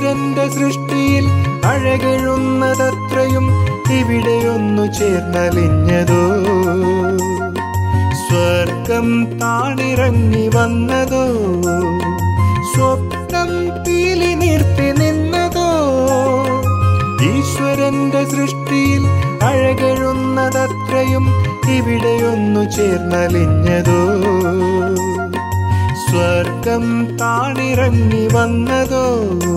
ഈശ്വരന്റെ സൃഷ്ടിയിൽ അഴകെഴുന്നതത്രയും ഇവിടെയൊന്നു ചേർന്നലിഞ്ഞതോ സ്വർഗം താണിറങ്ങി വന്നതോ സ്വപ്നം പീലി നിർത്തി നിന്നതോ ഈശ്വരന്റെ സൃഷ്ടിയിൽ അഴകെഴുന്നതത്രയും ഇവിടെയൊന്നു ചേർന്നലിഞ്ഞതോ സ്വർഗം താണിറങ്ങി വന്നതോ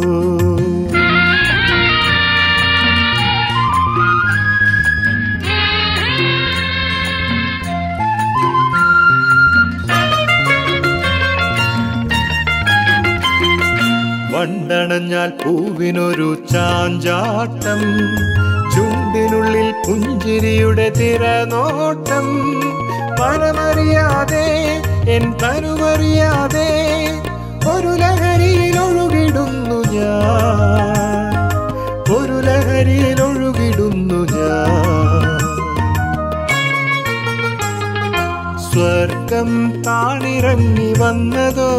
വണ്ടണഞ്ഞാൽ പൂവിനൊരു ചാഞ്ചാട്ടം ചുണ്ടിനുള്ളിൽ പുഞ്ചിരിയുടെ തിരനോട്ടം മനമറിയാതെ എൻ തനുമറിയാതെ ഒരു ലഹരിയിൽ ഒഴുകിടുന്നു ഞാൻ ഒരു ലഹരിയിൽ ഒഴുകിടുന്നു ഞാൻ സ്വർഗം താണിറങ്ങി വന്നതോ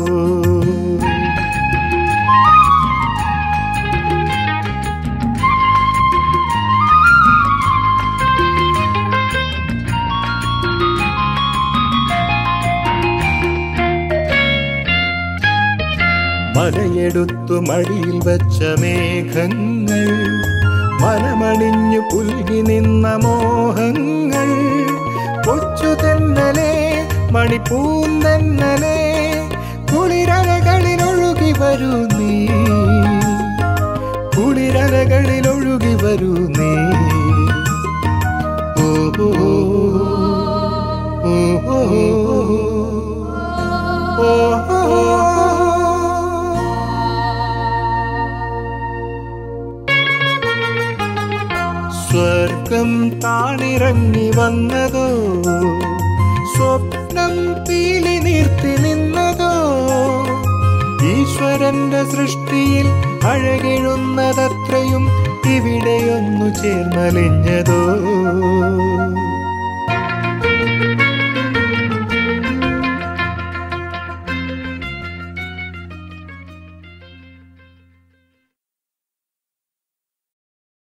മലയെടുത്തു മടിയിൽ വച്ച മേഘങ്ങൾ മനമണിഞ്ഞു പുൽകി നിന്ന മോഹങ്ങൾ കൊച്ചു തെന്നലെ മണിപ്പൂന്തന്നലെ കുളിരലകളിൽ ഒഴുകി വരൂ നീ കുളിരലകളിൽ ഒഴുകി വരൂ നീ ഓ ഓ ഓ ഓ ഓ സ്വർഗം താണിറങ്ങി വന്നതോ സ്വപ്നം പീലി നിർത്തി നിന്നതോ ഈശ്വരന്റെ സൃഷ്ടിയിൽ അഴകെഴുന്നതത്രയും ഇവിടെയൊന്നു ചേർന്നലിഞ്ഞതോ